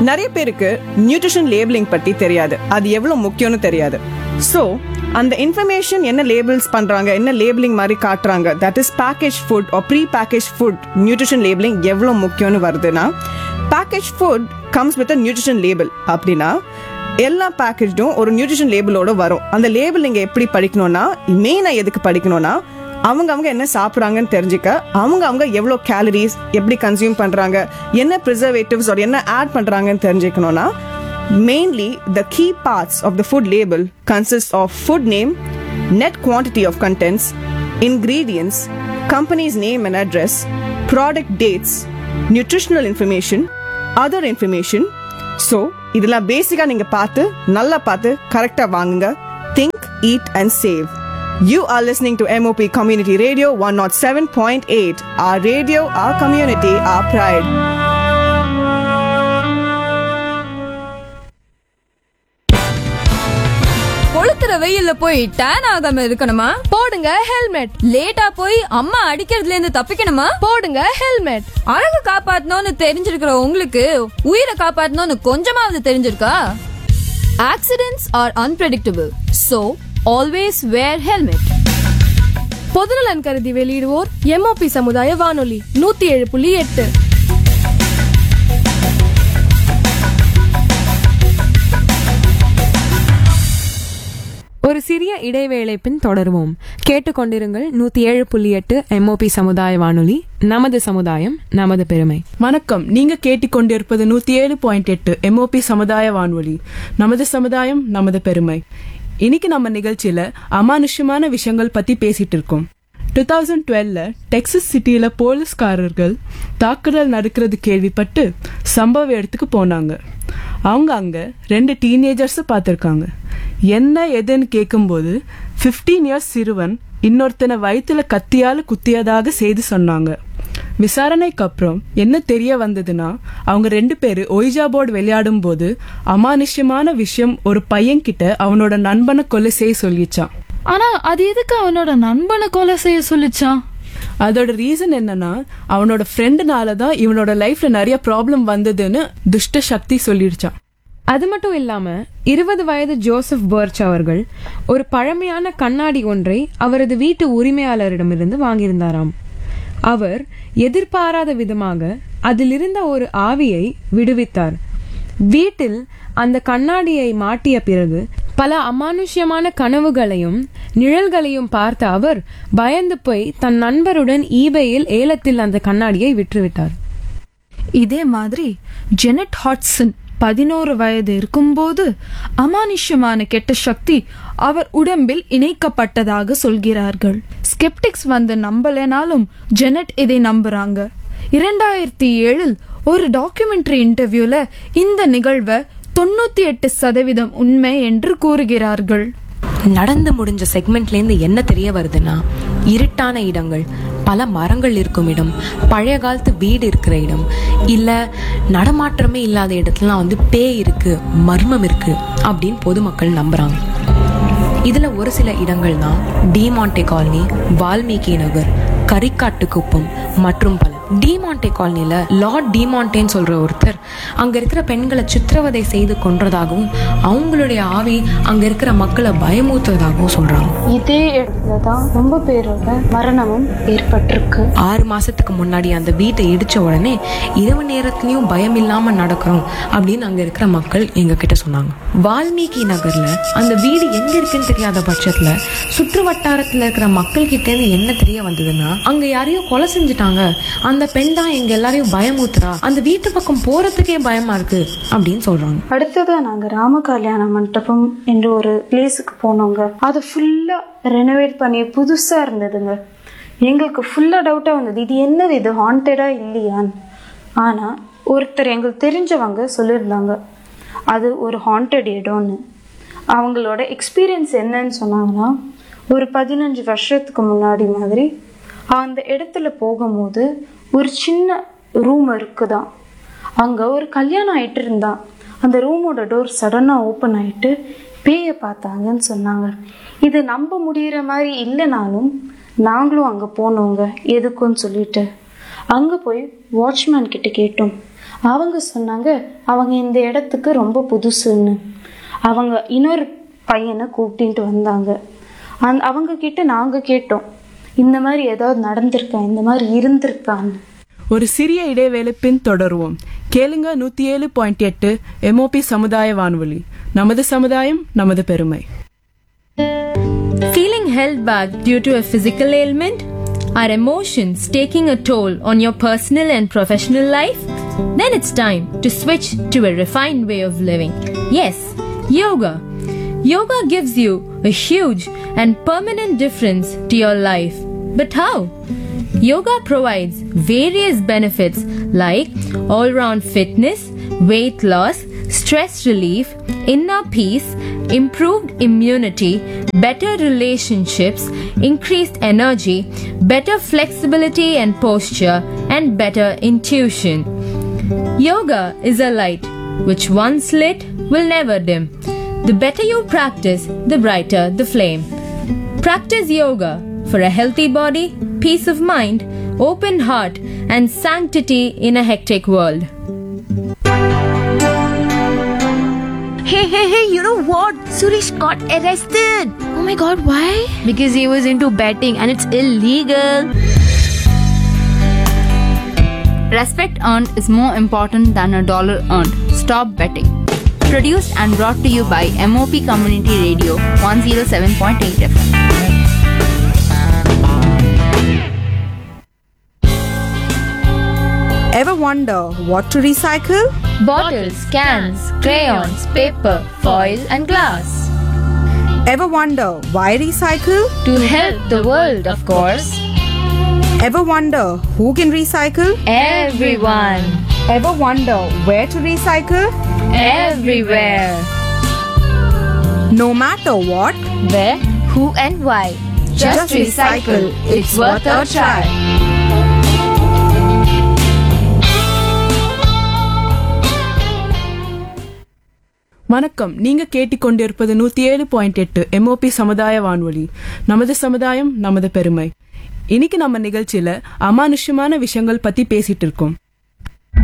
நிறைய பேருக்கு nutrition labelling பத்தி தெரியாது அது எவ்வளவு முக்கியம்னு தெரியாது ஸோ அந்த இன்ஃபர்மேஷன் என்ன லேபிள்ஸ் பண்றாங்க என்ன லேபிளிங் மாதிரி காட்டுறாங்க that is package food or pre package food nutrition labelling எவ்வளவு முக்கியம்னு வருதுன்னா package food comes with nutrition label அப்படின்னா எல்லா பேக்கேஜும் ஒரு நியூட்ரிஷன் லேபிளோட வரும் அந்த லேபிள் நீங்க எப்படி படிக்கணும்னா மெயினா எதுக்கு படிக்கணும்னா அவங்க அவங்க என்ன சாப்பிட்றாங்கன்னு தெரிஞ்சுக்க அவங்க அவங்க எவ்வளோ கேலரிஸ் எப்படி கன்சியூம் பண்றாங்க என்ன ப்ரிசர்வேட்டிவ்ஸ் ஒரு என்ன ஆட் பண்றாங்கன்னு தெரிஞ்சுக்கணும்னா mainly the key parts of the food label consist of food name net quantity of contents, ingredients, company's name and address, product dates, nutritional information, other information. So இதெல்லாம் பேசிக்காக நீங்கள் பார்த்து நல்லா பார்த்து கரெக்டாக வாங்குங்க think eat and save you are listening to MOP community radio one naught seven point eight our radio our community our pride கொளுத்துற வெயில்ல போய் டேன் ஆகாம இருக்கணுமா போடுங்க ஹெல்மெட் லேட்டா போய் அம்மா அடிக்கிறதுல இருந்து தப்பிக்கணுமா போடுங்க ஹெல்மெட் அழகு காப்பாத்தணும்னு தெரிஞ்சிருக்கிற உங்களுக்கு உயிரை காப்பாத்தணும்னு கொஞ்சமாவது தெரிஞ்சிருக்கா accidents are unpredictable so always wear helmet பொதுநலன் கருதி வெளியிடுவோர் எம்ஓபி சமுதாய வானொலி நூத்தி ஏழு புள்ளி எட்டு ஒரு சிறிய இடைவேளை பின் தொடருவோம் கேட்டுக்கொண்டிருங்கள் நூத்தி ஏழு புள்ளி எட்டு எம்ஓபி சமுதாய வானொலி நமது சமுதாயம் நமது பெருமை வணக்கம் நீங்க கேட்டுக்கொண்டிருப்பது நூத்தி ஏழு பாயிண்ட் எட்டு எம்ஓபி சமுதாய வானொலி நமது சமுதாயம் நமது பெருமை இன்னைக்கு நம்ம நிகழ்ச்சியில அமானுஷ்யமான விஷயங்கள் பத்தி பேசிட்டு இருக்கோம் டூ தௌசண்ட் டுவெல்ல டெக்சஸ் சிட்டியில போலீஸ்காரர்கள் தாக்குதல் நடக்கிறது கேள்விப்பட்டு சம்பவ இடத்துக்கு போனாங்க அவங்க அங்க ரெண்டு டீனேஜர்ஸ் பார்த்திருக்காங்க என்ன எதுன்னு கேட்கும்போது 15 இயர்ஸ் சிறுவன் இன்னொருத்தனை வயித்துல கத்தியால குத்தியதாக செய்தி சொன்னாங்க விசாரணைக்கு அப்புறம் என்ன தெரிய வந்ததுன்னா அவங்க ரெண்டு பேரு ஒய்ஜா போர்டு விளையாடும் போது அமானுஷ்யமான விஷயம் ஒரு பையன் கிட்ட அவனோட நண்பனை கொலை செய்ய சொல்லிச்சான் ஆனா அது எதுக்கு அவனோட நண்பனை கொலை செய்ய சொல்லிச்சான் அதோட ரீசன் என்னன்னா அவனோட ஃப்ரெண்டுனால தான் இவனோட லைஃப்ல நிறைய ப்ராப்ளம் வந்ததுன்னு துஷ்ட சக்தி சொல்லிடுச்சான் அது மட்டும் இல்லாம இருபது வயது ஜோசப் பர்ச் அவர்கள் ஒரு பழமையான கண்ணாடி ஒன்றை அவரது வீட்டு உரிமையாளரிடமிருந்து வாங்கியிருந்தாராம் அவர் எதிர்பாராத விதமாக அதிலிருந்த ஒரு ஆவியை விடுவித்தார் வீட்டில் அந்த கண்ணாடியை மாட்டிய பிறகு பல அமானுஷ்யமான கனவுகளையும் நிழல்களையும் பார்த்த அவர் பயந்து போய் தன் நண்பருடன் ஈபேயில் ஏலத்தில் அந்த கண்ணாடியை விற்றுவிட்டார் இதே மாதிரி ஜெனட் ஹாட்சன் பதினோரு வயது இருக்கும்போது அமானுஷ்யமான கெட்ட சக்தி அவர் உடம்பில் இணைக்கப்பட்டதாக சொல்கிறார்கள் ஸ்கெப்டிக்ஸ் வந்து நம்பலைனாலும் ஜெனட் இதை நம்புறாங்க இரண்டாயிரத்தி ஏழில் ஒரு டாக்குமெண்ட்ரி இன்டர்வியூல இந்த நிகழ்வை தொண்ணூத்தி எட்டு சதவீதம் உண்மை என்று கூறுகிறார்கள் நடந்து முடிஞ்ச செக்மெண்ட்லேருந்து என்ன தெரிய வருதுன்னா இருட்டான இடங்கள் பல மரங்கள் இருக்கும் இடம் பழைய காலத்து வீடு இருக்கிற இடம் இல்லை நடமாற்றமே இல்லாத இடத்துலலாம் வந்து பேய் இருக்கு மர்மம் இருக்கு அப்படின்னு பொதுமக்கள் நம்புறாங்க இதுல ஒரு சில இடங்கள் தான் டிமாண்டே காலனி வால்மீகி நகர் கரிக்காட்டு குப்பம் மற்றும் பல டிமாண்டே காலனில லார்ட் டிமாண்டேன்னு சொல்ற ஒருத்தர் அங்க இருக்கிற பெண்களை சித்திரவதை செய்து கொன்றதாகவும் அவங்களுடைய ஆவி அங்க இருக்கிற மக்களை பயமுறுத்துறதாகவும் சொல்றாங்க இதே இடத்துல தான் ரொம்ப பேரோட மரணமும் ஏற்பட்டிருக்கு ஆறு மாசத்துக்கு முன்னாடி அந்த வீட்டை இடிச்ச உடனே இரவு நேரத்துலயும் பயம் இல்லாம நடக்கிறோம் அப்படின்னு அங்க இருக்கிற மக்கள் எங்க கிட்ட சொன்னாங்க வால்மீகி நகர்ல அந்த வீடு எங்க இருக்குன்னு தெரியாத பட்சத்துல சுற்று வட்டாரத்துல இருக்கிற மக்கள் கிட்ட இருந்து என்ன தெரிய வந்ததுன்னா அங்க யாரையும் கொலை செஞ்சுட்டாங்க அந்த பெண் தான் எங்க எல்லாரையும் பயமுத்துறா அந்த வீட்டு பக்கம் போறதுக்கே பயமா இருக்கு அப்படின்னு சொல்றாங்க அடுத்ததா நாங்க ராம கல்யாண மண்டபம் என்ற ஒரு பிளேஸுக்கு போனோங்க அது ஃபுல்லா ரெனோவேட் பண்ணி புதுசா இருந்ததுங்க எங்களுக்கு ஃபுல்லா டவுட்டா வந்தது இது என்னது இது ஹாண்டடா இல்லையான்னு ஆனா ஒருத்தர் எங்களுக்கு தெரிஞ்சவங்க சொல்லியிருந்தாங்க அது ஒரு ஹாண்டட் இடம்னு அவங்களோட எக்ஸ்பீரியன்ஸ் என்னன்னு சொன்னாங்கன்னா ஒரு பதினஞ்சு வருஷத்துக்கு முன்னாடி மாதிரி அந்த இடத்துல போகும்போது ஒரு சின்ன ரூம் இருக்குதான் அங்கே ஒரு கல்யாணம் ஆயிட்டு இருந்தான் அந்த ரூமோட டோர் சடனாக ஓப்பன் ஆயிட்டு பேயை பார்த்தாங்கன்னு சொன்னாங்க இது நம்ப முடியிற மாதிரி இல்லைனாலும் நாங்களும் அங்கே போனோங்க எதுக்குன்னு சொல்லிட்டு அங்கே போய் வாட்ச்மேன் கிட்ட கேட்டோம் அவங்க சொன்னாங்க அவங்க இந்த இடத்துக்கு ரொம்ப புதுசுன்னு அவங்க இன்னொரு பையனை கூப்பிட்டு வந்தாங்க அந் அவங்க கிட்ட நாங்கள் கேட்டோம் இந்த மாதிரி ஏதாவது நடந்திருக்கா இந்த மாதிரி இருந்திருக்கான்னு ஒரு சிறிய இடைவேளை பின் தொடருவோம் கேளுங்க நூத்தி ஏழு பாயிண்ட் எட்டு எம்ஓபி சமுதாய வானொலி நமது சமுதாயம் நமது பெருமை Feeling held back due to a physical ailment? Are emotions taking a toll on your personal and professional life? Then it's time to switch to a refined way of living. Yes, yoga. Yoga gives you a huge and permanent difference to your life. But how? Yoga provides various benefits like all round fitness, weight loss, stress relief, inner peace, improved immunity, better relationships, increased energy, better flexibility and posture, and better intuition. Yoga is a light which once lit will never dim. The better you practice, the brighter the flame. Practice yoga for a healthy body, peace of mind, open heart, and sanctity in a hectic world. Hey, hey, hey, you know what? Suresh got arrested. Oh my god, why? Because he was into betting and it's illegal. Respect earned is more important than a dollar earned. Stop betting. Produced and brought to you by MOP Community Radio 107.8 FM. Ever wonder what to recycle? Bottles, cans, crayons, paper, foil, and glass. Ever wonder why recycle? To help the world, of course. Ever wonder who can recycle? Everyone. Ever wonder where to recycle? Everywhere. No matter what, Where, who, and why. Just, recycle. It's worth a try. வணக்கம் நீங்க கேட்டுக்கொண்டிருப்பது நூத்தி ஏழு point எட்டு MOP சமுதாய வானொலி நமது சமுதாயம் நமது பெருமை இன்னைக்கு நம்ம நிகழ்ச்சியில அமானுஷ்யமான விஷயங்கள் பத்தி பேசிட்டு இருக்கோம்